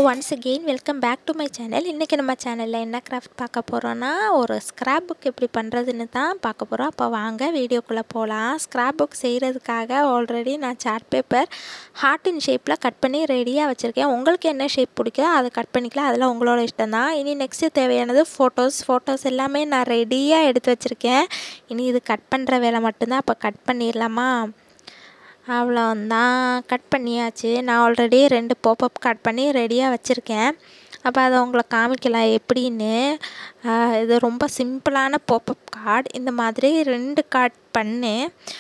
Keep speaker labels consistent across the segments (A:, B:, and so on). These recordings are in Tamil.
A: once again welcome back to my channel இன்றைக்கி நம்ம சேனலில் என்ன கிராஃப்ட் பார்க்க போகிறோன்னா ஒரு ஸ்க்ராப் புக் எப்படி பண்ணுறதுன்னு தான் பார்க்க போகிறோம் அப்போ வாங்க வீடியோக்குள்ளே போகலாம் ஸ்க்ராப் புக் செய்கிறதுக்காக ஆல்ரெடி நான் சார்ட் பேப்பர் ஹார்ட் இன் ஷேப்பில் கட் பண்ணி ரெடியாக வச்சுருக்கேன் உங்களுக்கு என்ன ஷேப் பிடிக்குதோ அதை கட் பண்ணிக்கலாம் அதில் உங்களோட இஷ்டம் தான் இனி நெக்ஸ்ட்டு தேவையானது ஃபோட்டோஸ் ஃபோட்டோஸ் எல்லாமே நான் ரெடியாக எடுத்து வச்சுருக்கேன் இனி இது கட் பண்ணுற வேலை மட்டும்தான் அப்போ கட் பண்ணிடலாமா அவ்வளோந்தான் கட் பண்ணியாச்சு நான் ஆல்ரெடி ரெண்டு பாப்பப் கட் பண்ணி ரெடியாக வச்சுருக்கேன் அப்போ அதை உங்களை காமிக்கலாம் எப்படின்னு இது ரொம்ப சிம்பிளான பாப்பப் கார்டு இந்த மாதிரி ரெண்டு கார்ட் பண்ணு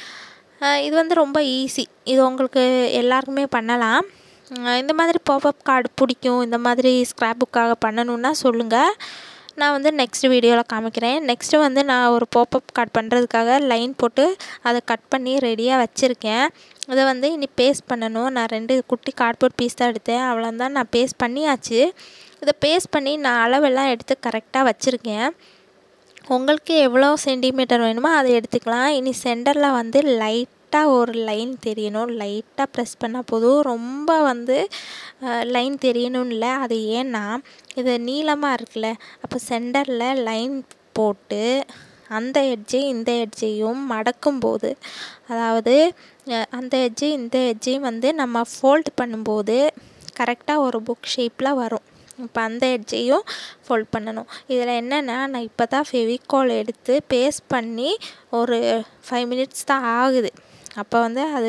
A: இது வந்து ரொம்ப ஈஸி இது உங்களுக்கு எல்லாருக்குமே பண்ணலாம் இந்த மாதிரி பாப்பப் கார்டு பிடிக்கும் இந்த மாதிரி ஸ்க்ராப் புக்காக பண்ணணுன்னா சொல்லுங்கள் நான் வந்து நெக்ஸ்ட் வீடியோவில் காமிக்கிறேன் நெக்ஸ்ட்டு வந்து நான் ஒரு பாப்பப் கட் பண்ணுறதுக்காக லைன் போட்டு அதை கட் பண்ணி ரெடியாக வச்சுருக்கேன் இதை வந்து இனி பேஸ்ட் பண்ணணும் நான் ரெண்டு குட்டி கார்ட்போர்ட் பீஸ் தான் எடுத்தேன் அவ்வளோதான் நான் பேஸ்ட் பண்ணியாச்சு இதை பேஸ்ட் பண்ணி நான் அளவெல்லாம் எடுத்து கரெக்டாக வச்சுருக்கேன் உங்களுக்கு எவ்வளோ சென்டிமீட்டர் வேணுமோ அதை எடுத்துக்கலாம் இனி சென்டரில் வந்து லைட் லைட்டாக ஒரு லைன் தெரியணும் லைட்டாக ப்ரெஸ் பண்ணால் போதும் ரொம்ப வந்து லைன் தெரியணும்னு இல்லை அது ஏன்னா இது நீளமாக இருக்குல்ல அப்போ சென்டரில் லைன் போட்டு அந்த எட்ஜையும் இந்த எட்ஜையும் மடக்கும்போது அதாவது அந்த எட்ஜு இந்த எட்ஜையும் வந்து நம்ம ஃபோல்ட் பண்ணும்போது கரெக்டாக ஒரு புக் ஷேப்பில் வரும் இப்போ அந்த எட்ஜையும் ஃபோல்ட் பண்ணணும் இதில் என்னென்னா நான் இப்போ தான் ஃபெவிகால் எடுத்து பேஸ்ட் பண்ணி ஒரு ஃபைவ் மினிட்ஸ் தான் ஆகுது அப்போ வந்து அது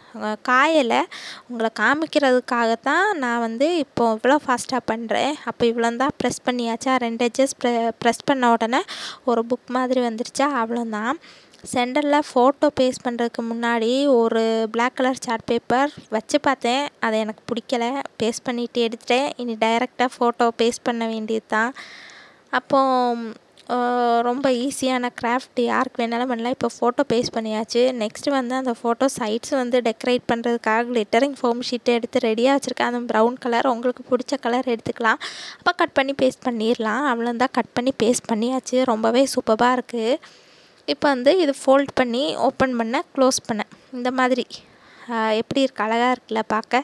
A: காயலை உங்களை காமிக்கிறதுக்காகத்தான் நான் வந்து இப்போது இவ்வளோ ஃபாஸ்ட்டாக பண்ணுறேன் அப்போ இவ்வளோ தான் ப்ரெஸ் பண்ணியாச்சா ரெண்டு எட்ஜஸ் ப்ரெ ப்ரெஸ் பண்ண உடனே ஒரு புக் மாதிரி வந்துருச்சா அவ்வளோதான் சென்டரில் ஃபோட்டோ பேஸ்ட் பண்ணுறதுக்கு முன்னாடி ஒரு பிளாக் கலர் சார்ட் பேப்பர் வச்சு பார்த்தேன் அது எனக்கு பிடிக்கல பேஸ்ட் பண்ணிவிட்டு எடுத்துட்டேன் இனி டைரெக்டாக ஃபோட்டோ பேஸ்ட் பண்ண வேண்டியது தான் அப்போது ரொம்ப ஈஸியான கிராஃப்ட் யாருக்கு வேணாலும் பண்ணலாம் இப்போ ஃபோட்டோ பேஸ்ட் பண்ணியாச்சு நெக்ஸ்ட்டு வந்து அந்த ஃபோட்டோ சைட்ஸ் வந்து டெக்கரேட் பண்ணுறதுக்காக glittering ஃபோம் ஷீட்டை எடுத்து ரெடியாக வச்சுருக்கேன் அந்த ப்ரௌன் கலர் உங்களுக்கு பிடிச்ச கலர் எடுத்துக்கலாம் அப்போ கட் பண்ணி பேஸ்ட் பண்ணிடலாம் அவ்வளோதான் கட் பண்ணி பேஸ்ட் பண்ணியாச்சு ரொம்பவே சூப்பராக இருக்குது இப்போ வந்து இது ஃபோல்ட் பண்ணி ஓப்பன் பண்ண க்ளோஸ் பண்ண இந்த மாதிரி எப்படி இருக்கு அழகாக இருக்குல்ல பார்க்க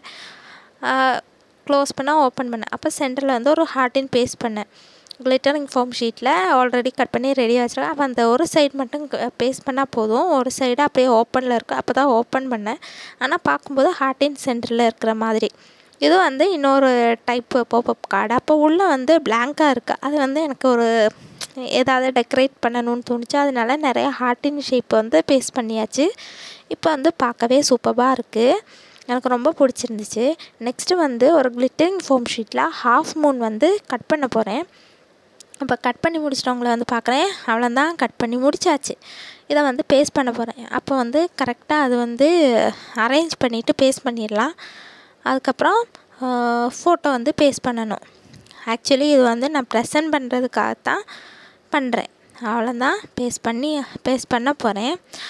A: க்ளோஸ் பண்ண ஓப்பன் பண்ண அப்போ சென்டரில் வந்து ஒரு ஹார்ட்டின் பேஸ்ட் பண்ணேன் கிளிட்டரிங் ஃபோம் ஷீட்டில் ஆல்ரெடி கட் பண்ணி ரெடியாக வச்சுருக்கேன் அப்போ அந்த ஒரு சைடு மட்டும் பேஸ்ட் பண்ணால் போதும் ஒரு சைடு அப்படியே ஓப்பனில் இருக்கும் அப்போ தான் ஓப்பன் பண்ணேன் ஆனால் பார்க்கும்போது ஹார்ட்டின் சென்டரில் இருக்கிற மாதிரி இது வந்து இன்னொரு டைப்பு பாப்பப் கார்டு அப்போ உள்ளே வந்து பிளாங்காக இருக்குது அது வந்து எனக்கு ஒரு ஏதாவது டெக்கரேட் பண்ணணும்னு தோணுச்சு அதனால நிறைய ஹார்ட்டின் ஷேப் வந்து பேஸ்ட் பண்ணியாச்சு இப்போ வந்து பார்க்கவே சூப்பராக இருக்குது எனக்கு ரொம்ப பிடிச்சிருந்துச்சு நெக்ஸ்ட்டு வந்து ஒரு கிளிட்டரிங் ஃபோம் ஷீட்டில் ஹாஃப் மூன் வந்து கட் பண்ண போகிறேன் இப்போ கட் பண்ணி முடிச்சிட்டவங்கள வந்து பார்க்குறேன் அவ்வளோதான் கட் பண்ணி முடிச்சாச்சு இதை வந்து பேஸ்ட் பண்ண போகிறேன் அப்போ வந்து கரெக்டாக அது வந்து அரேஞ்ச் பண்ணிவிட்டு பேஸ்ட் பண்ணிடலாம் அதுக்கப்புறம் ஃபோட்டோ வந்து பேஸ்ட் பண்ணணும் ஆக்சுவலி இது வந்து நான் ப்ரெசன்ட் பண்ணுறதுக்காகத்தான் பண்ணுறேன் அவ்வளோதான் பேஸ்ட் பண்ணி பேஸ்ட் பண்ண போகிறேன்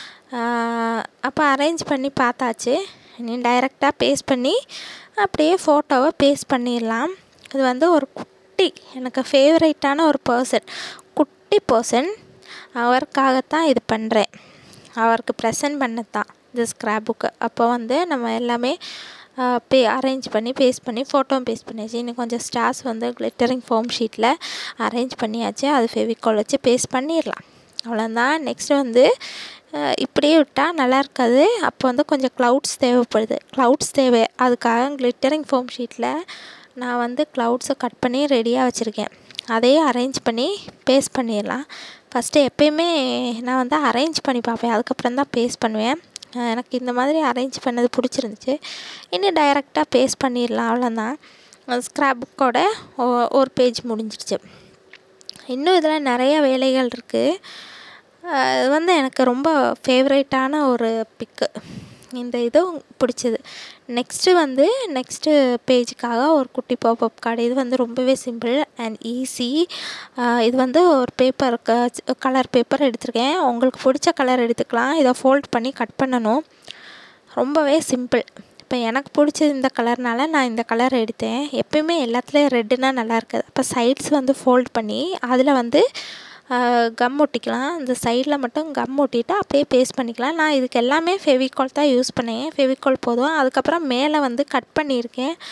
A: அப்போ அரேஞ்ச் பண்ணி பார்த்தாச்சு நீ டைரெக்டாக பேஸ்ட் பண்ணி அப்படியே ஃபோட்டோவை பேஸ்ட் பண்ணிடலாம் இது வந்து ஒரு குட்டி எனக்கு ஃபேவரேட்டான ஒரு பர்சன் குட்டி பர்சன் அவருக்காகத்தான் இது பண்ணுறேன் அவருக்கு ப்ரெசன்ட் பண்ணத்தான் இந்த ஸ்க்ராப் புக்கு அப்போ வந்து நம்ம எல்லாமே பே அரேஞ்ச் பண்ணி பேஸ்ட் பண்ணி ஃபோட்டோ பேஸ்ட் பண்ணியாச்சு இன்னும் கொஞ்சம் ஸ்டார்ஸ் வந்து கிளிட்டரிங் ஃபோம் ஷீட்டில் அரேஞ்ச் பண்ணியாச்சு அது ஃபெவிகால் வச்சு பேஸ்ட் பண்ணிடலாம் அவ்வளோதான் நெக்ஸ்ட்டு வந்து இப்படியே விட்டால் நல்லா இருக்காது அப்போ வந்து கொஞ்சம் க்ளவுட்ஸ் தேவைப்படுது க்ளவுட்ஸ் தேவை அதுக்காக கிளிட்டரிங் ஃபோம் ஷீட்டில் நான் வந்து க்ளவுட்ஸை கட் பண்ணி ரெடியாக வச்சுருக்கேன் அதையே அரேஞ்ச் பண்ணி பேஸ்ட் பண்ணிடலாம் ஃபஸ்ட்டு எப்பயுமே நான் வந்து அரேஞ்ச் பண்ணி பார்ப்பேன் அதுக்கப்புறம் தான் பேஸ்ட் பண்ணுவேன் எனக்கு இந்த மாதிரி அரேஞ்ச் பண்ணது பிடிச்சிருந்துச்சி இன்னும் டைரெக்டாக பேஸ்ட் பண்ணிடலாம் அவ்வளோதான் ஸ்க்ராப் புக்கோட ஒரு பேஜ் முடிஞ்சிடுச்சு இன்னும் இதில் நிறைய வேலைகள் இருக்குது இது வந்து எனக்கு ரொம்ப ஃபேவரேட்டான ஒரு பிக்கு இந்த இதுவும் பிடிச்சது நெக்ஸ்ட்டு வந்து நெக்ஸ்ட்டு பேஜுக்காக ஒரு குட்டி பாப்பப் கார்டு இது வந்து ரொம்பவே சிம்பிள் அண்ட் ஈஸி இது வந்து ஒரு பேப்பர் கலர் பேப்பர் எடுத்திருக்கேன் உங்களுக்கு பிடிச்ச கலர் எடுத்துக்கலாம் இதை ஃபோல்ட் பண்ணி கட் பண்ணணும் ரொம்பவே சிம்பிள் இப்போ எனக்கு பிடிச்சது இந்த கலர்னால நான் இந்த கலர் எடுத்தேன் எப்பயுமே எல்லாத்துலேயும் ரெட்டுனா நல்லா இருக்காது அப்போ சைட்ஸ் வந்து ஃபோல்ட் பண்ணி அதில் வந்து கம் ஒட்டிக்கலாம் இந்த சைடில் மட்டும் கம் ஒட்டிட்டு அப்படியே பேஸ்ட் பண்ணிக்கலாம் நான் இதுக்கு எல்லாமே ஃபெவிகால் தான் யூஸ் பண்ணேன் ஃபெவிகால் போதும் அதுக்கப்புறம் மேலே வந்து கட் பண்ணியிருக்கேன்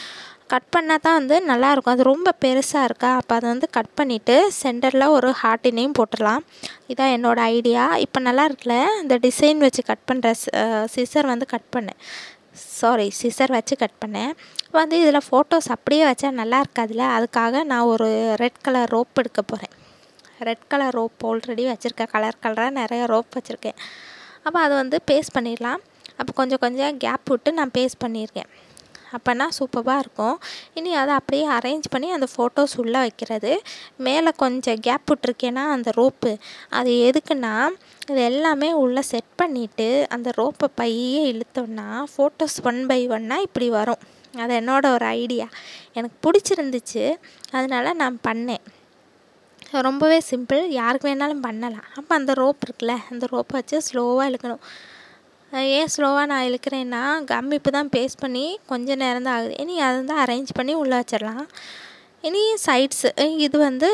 A: கட் பண்ணால் தான் வந்து நல்லாயிருக்கும் அது ரொம்ப பெருசாக இருக்கா அப்போ அதை வந்து கட் பண்ணிவிட்டு சென்டரில் ஒரு ஹார்ட்டினையும் போட்டுடலாம் இதான் என்னோடய ஐடியா இப்போ நல்லா இருக்குல்ல இந்த டிசைன் வச்சு கட் பண்ணுற சிசர் வந்து கட் பண்ணேன் சாரி சிசர் வச்சு கட் பண்ணேன் வந்து இதில் ஃபோட்டோஸ் அப்படியே வச்சா நல்லா இருக்காதுல்ல அதுக்காக நான் ஒரு ரெட் கலர் ரோப் எடுக்க போகிறேன் ரெட் கலர் ரோப் ஆல்ரெடி வச்சுருக்கேன் கலர் கலராக நிறைய ரோப் வச்சுருக்கேன் அப்போ அதை வந்து பேஸ்ட் பண்ணிடலாம் அப்போ கொஞ்சம் கொஞ்சம் கேப் விட்டு நான் பேஸ்ட் பண்ணியிருக்கேன் அப்போனா சூப்பராக இருக்கும் இனி அதை அப்படியே அரேஞ்ச் பண்ணி அந்த ஃபோட்டோஸ் உள்ளே வைக்கிறது மேலே கொஞ்சம் கேப் விட்ருக்கேன்னா அந்த ரோப்பு அது எதுக்குன்னா இது எல்லாமே உள்ளே செட் பண்ணிவிட்டு அந்த ரோப்பை பையே இழுத்தோன்னா ஃபோட்டோஸ் ஒன் பை ஒன்னாக இப்படி வரும் அது என்னோட ஒரு ஐடியா எனக்கு பிடிச்சிருந்துச்சு அதனால நான் பண்ணேன் ரொம்பவே சிம்பிள் யாருக்கு வேணாலும் பண்ணலாம் அப்போ அந்த ரோப் இருக்குல்ல அந்த ரோப்பை வச்சு ஸ்லோவாக இழுக்கணும் ஏன் ஸ்லோவாக நான் இழுக்கிறேன்னா கம் இப்போ தான் பேஸ்ட் பண்ணி கொஞ்சம் நேரம் தான் ஆகுது இனி அதை வந்து அரேஞ்ச் பண்ணி உள்ளே வச்சிடலாம் இனி சைட்ஸு இது வந்து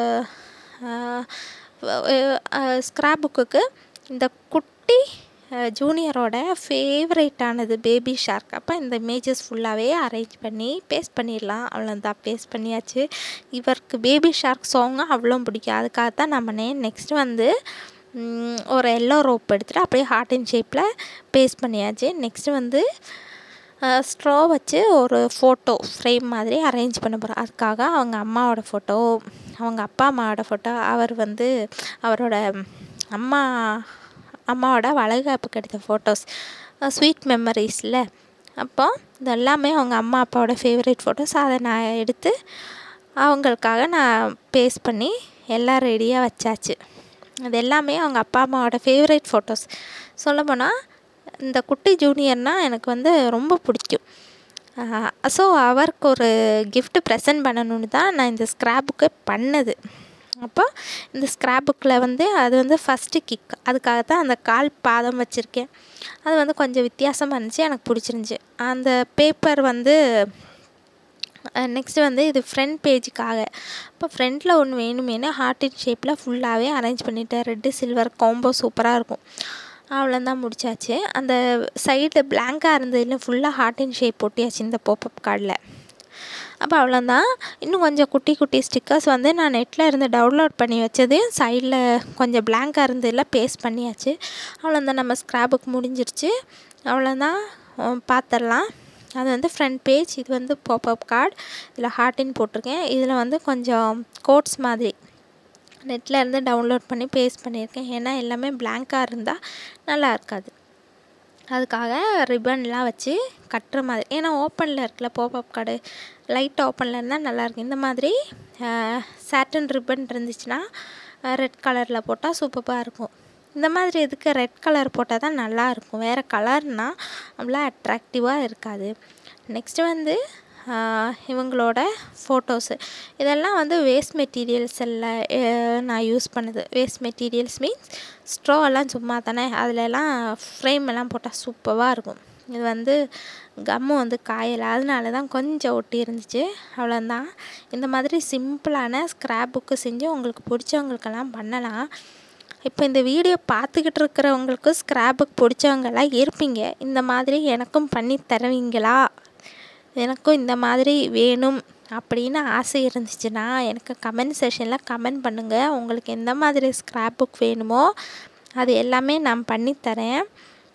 A: ஸ்க்ராப் புக்குக்கு இந்த குட்டி ஜூனியரோட ஃபேவரேட்டானது பேபி ஷார்க் அப்போ இந்த இமேஜஸ் ஃபுல்லாகவே அரேஞ்ச் பண்ணி பேஸ்ட் பண்ணிடலாம் அவ்வளோதான் பேஸ்ட் பண்ணியாச்சு இவருக்கு பேபி ஷார்க் சாங்கும் அவ்வளோ பிடிக்கும் அதுக்காக தான் நான் பண்ணேன் நெக்ஸ்ட் வந்து ஒரு எல்லோ ரோப் எடுத்துகிட்டு அப்படியே ஹார்ட் அண்ட் ஷேப்பில் பேஸ்ட் பண்ணியாச்சு நெக்ஸ்ட்டு வந்து ஸ்ட்ரா வச்சு ஒரு ஃபோட்டோ ஃப்ரேம் மாதிரி அரேஞ்ச் பண்ண போகிறோம் அதுக்காக அவங்க அம்மாவோட ஃபோட்டோ அவங்க அப்பா அம்மாவோட ஃபோட்டோ அவர் வந்து அவரோட அம்மா அம்மாவோட வளைகாப்புக்கு எடுத்த ஃபோட்டோஸ் ஸ்வீட் மெமரிஸில் அப்போ இது எல்லாமே அவங்க அம்மா அப்பாவோட ஃபேவரட் ஃபோட்டோஸ் அதை நான் எடுத்து அவங்களுக்காக நான் பேஸ்ட் பண்ணி எல்லாம் ரெடியாக வச்சாச்சு அது எல்லாமே அவங்க அப்பா அம்மாவோட ஃபேவரட் ஃபோட்டோஸ் சொல்லப்போனால் இந்த குட்டி ஜூனியர்னால் எனக்கு வந்து ரொம்ப பிடிக்கும் ஸோ அவருக்கு ஒரு கிஃப்ட் ப்ரெசன்ட் பண்ணணுன்னு தான் நான் இந்த ஸ்க்ராப் புக்கை பண்ணது அப்போ இந்த ஸ்க்ராப் புக்கில் வந்து அது வந்து ஃபஸ்ட்டு கிக் அதுக்காக தான் அந்த கால் பாதம் வச்சுருக்கேன் அது வந்து கொஞ்சம் வித்தியாசமாக இருந்துச்சு எனக்கு பிடிச்சிருந்துச்சி அந்த பேப்பர் வந்து நெக்ஸ்ட்டு வந்து இது ஃப்ரண்ட் பேஜுக்காக இப்போ ஃப்ரண்ட்டில் ஒன்று வேணுமேனு ஹார்ட்டின் ஷேப்பில் ஃபுல்லாகவே அரேஞ்ச் பண்ணிட்டேன் ரெட்டு சில்வர் காம்போ சூப்பராக இருக்கும் அவ்வளோதான் முடிச்சாச்சு அந்த சைடு பிளாங்காக இருந்ததுல ஃபுல்லாக ஹார்ட்டின் ஷேப் போட்டியாச்சு இந்த போப்பப் கார்டில் அப்போ அவ்வளோதான் இன்னும் கொஞ்சம் குட்டி குட்டி ஸ்டிக்கர்ஸ் வந்து நான் நெட்டில் இருந்து டவுன்லோட் பண்ணி வச்சது சைடில் கொஞ்சம் பிளாங்காக இருந்ததில் பேஸ்ட் பண்ணியாச்சு அவ்வளோதான் நம்ம ஸ்க்ராபுக்கு முடிஞ்சிருச்சு அவ்வளோதான் பார்த்துடலாம் அது வந்து ஃப்ரண்ட் பேஜ் இது வந்து பாப்அப் கார்டு இதில் ஹார்ட்டின் போட்டிருக்கேன் இதில் வந்து கொஞ்சம் கோட்ஸ் மாதிரி நெட்டில் இருந்து டவுன்லோட் பண்ணி பேஸ்ட் பண்ணியிருக்கேன் ஏன்னா எல்லாமே பிளாங்காக இருந்தால் நல்லா இருக்காது அதுக்காக ரிப்பன்லாம் வச்சு கட்டுற மாதிரி ஏன்னா ஓப்பனில் இருக்குல்ல பாப்அப் கார்டு லைட் ஓப்பனில் இருந்தால் நல்லாயிருக்கும் இந்த மாதிரி சாட்டன் ரிப்பன் இருந்துச்சுன்னா ரெட் கலரில் போட்டால் சூப்பராக இருக்கும் இந்த மாதிரி இதுக்கு ரெட் கலர் போட்டால் தான் நல்லாயிருக்கும் வேறு கலர்னால் அவ்வளோ அட்ராக்டிவாக இருக்காது நெக்ஸ்ட்டு வந்து இவங்களோட ஃபோட்டோஸு இதெல்லாம் வந்து வேஸ்ட் மெட்டீரியல்ஸ் எல்லாம் நான் யூஸ் பண்ணுது வேஸ்ட் மெட்டீரியல்ஸ் மீன்ஸ் ஸ்ட்ரோ எல்லாம் சும்மா தானே அதிலெல்லாம் ஃப்ரேம் எல்லாம் போட்டால் சூப்பராக இருக்கும் இது வந்து கம்மு வந்து காயலை அதனால தான் கொஞ்சம் ஒட்டி இருந்துச்சு அவ்வளோதான் இந்த மாதிரி சிம்பிளான ஸ்க்ராப் புக்கு செஞ்சு உங்களுக்கு பிடிச்சவங்களுக்கெல்லாம் பண்ணலாம் இப்போ இந்த வீடியோ பார்த்துக்கிட்டு இருக்கிறவங்களுக்கு ஸ்க்ராப் புக் பிடிச்சவங்கெல்லாம் இருப்பீங்க இந்த மாதிரி எனக்கும் பண்ணி தருவீங்களா எனக்கும் இந்த மாதிரி வேணும் அப்படின்னு ஆசை இருந்துச்சுன்னா எனக்கு கமெண்ட் செஷனில் கமெண்ட் பண்ணுங்கள் உங்களுக்கு எந்த மாதிரி ஸ்க்ராப் புக் வேணுமோ அது எல்லாமே நான் பண்ணித்தரேன்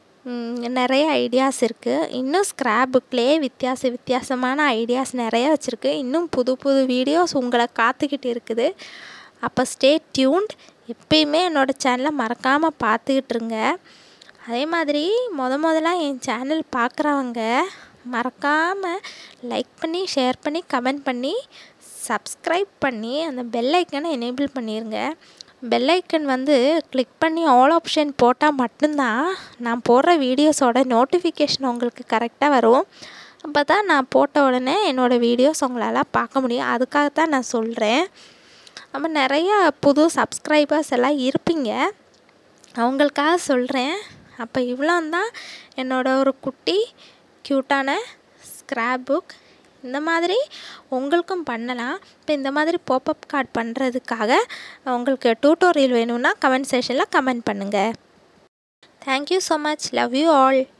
A: நிறைய ஐடியாஸ் இருக்குது இன்னும் ஸ்க்ராப் புக்லேயே வித்தியாச வித்தியாசமான ஐடியாஸ் நிறைய வச்சுருக்கு இன்னும் புது புது வீடியோஸ் உங்களை காத்துக்கிட்டு இருக்குது அப்போ ஸ்டே டியூன்ட் எப்பயுமே என்னோடய சேனலை மறக்காமல் பார்த்துக்கிட்டு இருங்க அதே மாதிரி முத முதல்ல என் சேனல் பார்க்குறவங்க மறக்காமல் லைக் பண்ணி ஷேர் பண்ணி கமெண்ட் பண்ணி சப்ஸ்கிரைப் பண்ணி அந்த பெல் ஐக்கனை எனேபிள் பண்ணிடுங்க பெல் ஐக்கன் வந்து கிளிக் பண்ணி ஆல் ஆப்ஷன் போட்டால் மட்டும்தான் நான் போடுற வீடியோஸோட நோட்டிஃபிகேஷன் உங்களுக்கு கரெக்டாக வரும் அப்போ தான் நான் போட்ட உடனே என்னோடய வீடியோஸ் உங்களால் பார்க்க முடியும் அதுக்காக தான் நான் சொல்கிறேன் நம்ம நிறையா புது சப்ஸ்கிரைபர்ஸ் எல்லாம் இருப்பீங்க அவங்களுக்காக சொல்கிறேன் அப்போ இவ்வளோ தான் என்னோட ஒரு குட்டி க்யூட்டான ஸ்க்ராப் புக் இந்த மாதிரி உங்களுக்கும் பண்ணலாம் இப்போ இந்த மாதிரி பாப்அப் கார்டு பண்ணுறதுக்காக உங்களுக்கு டியூட்டோரியல் வேணும்னா கமெண்ட் செஷனில் கமெண்ட் பண்ணுங்கள் thank you so much love you all